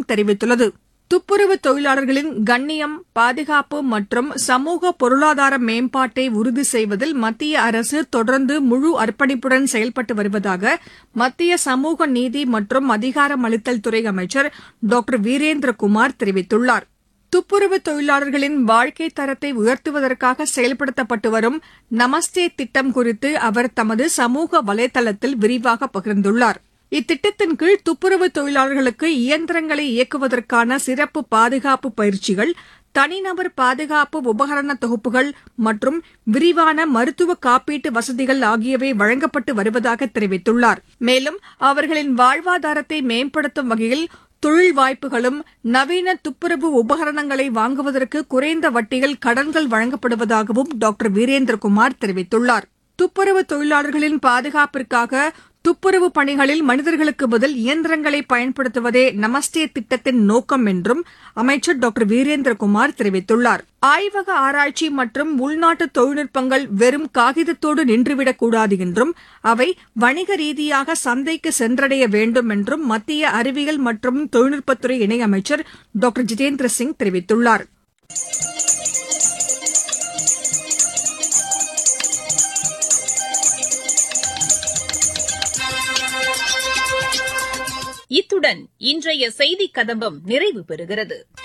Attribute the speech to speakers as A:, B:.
A: அமைச்சகம் தெரிவித்துள்ளது துப்புரவு தொழிலாளர்களின் கண்ணியம் பாதுகாப்பு மற்றும் சமூக பொருளாதார மேம்பாட்டை உறுதி செய்வதில் மத்திய அரசு தொடர்ந்து முழு அர்ப்பணிப்புடன் செயல்பட்டு வருவதாக மத்திய சமூக நீதி மற்றும் அதிகாரமளித்தல் துறை அமைச்சர் டாக்டர் வீரேந்திரகுமார் தெரிவித்துள்ளார் துப்புரவு தொழிலாளர்களின் வாழ்க்கை தரத்தை உயர்த்துவதற்காக செயல்படுத்தப்பட்டு வரும் நமஸ்தே திட்டம் குறித்து அவர் தமது சமூக வலைதளத்தில் விரிவாக பகிர்ந்துள்ளார் இத்திட்டத்தின் கீழ் துப்புரவு தொழிலாளர்களுக்கு இயந்திரங்களை இயக்குவதற்கான சிறப்பு பாதுகாப்பு பயிற்சிகள் தனிநபர் பாதுகாப்பு உபகரண தொகுப்புகள் மற்றும் விரிவான மருத்துவ காப்பீட்டு வசதிகள் ஆகியவை வழங்கப்பட்டு வருவதாக தெரிவித்துள்ளார் மேலும் அவர்களின் வாழ்வாதாரத்தை மேம்படுத்தும் வகையில் தொழில் வாய்ப்புகளும் நவீன துப்புரவு உபகரணங்களை வாங்குவதற்கு குறைந்த வட்டியில் கடன்கள் வழங்கப்படுவதாகவும் டாக்டர் வீரேந்திரகுமார் தெரிவித்துள்ளார் துப்புரவு தொழிலாளர்களின் பாதுகாப்பிற்காக துப்புரவு பணிகளில் மனிதர்களுக்கு பதில் இயந்திரங்களை பயன்படுத்துவதே நமஸ்தே திட்டத்தின் நோக்கம் என்றும் அமைச்சர் டாக்டர் வீரேந்திரகுமார் தெரிவித்துள்ளார் ஆய்வக ஆராய்ச்சி மற்றும் உள்நாட்டு தொழில்நுட்பங்கள் வெறும் காகிதத்தோடு நின்றுவிடக்கூடாது என்றும் அவை வணிக ரீதியாக சந்தைக்கு சென்றடைய வேண்டும் என்றும் மத்திய அறிவியல் மற்றும் தொழில்நுட்பத்துறை இணையமைச்சர் டாக்டர் ஜிதேந்திர சிங் தெரிவித்துள்ளார்
B: இத்துடன் இன்றைய செய்திக் கதம்பம் நிறைவு பெறுகிறது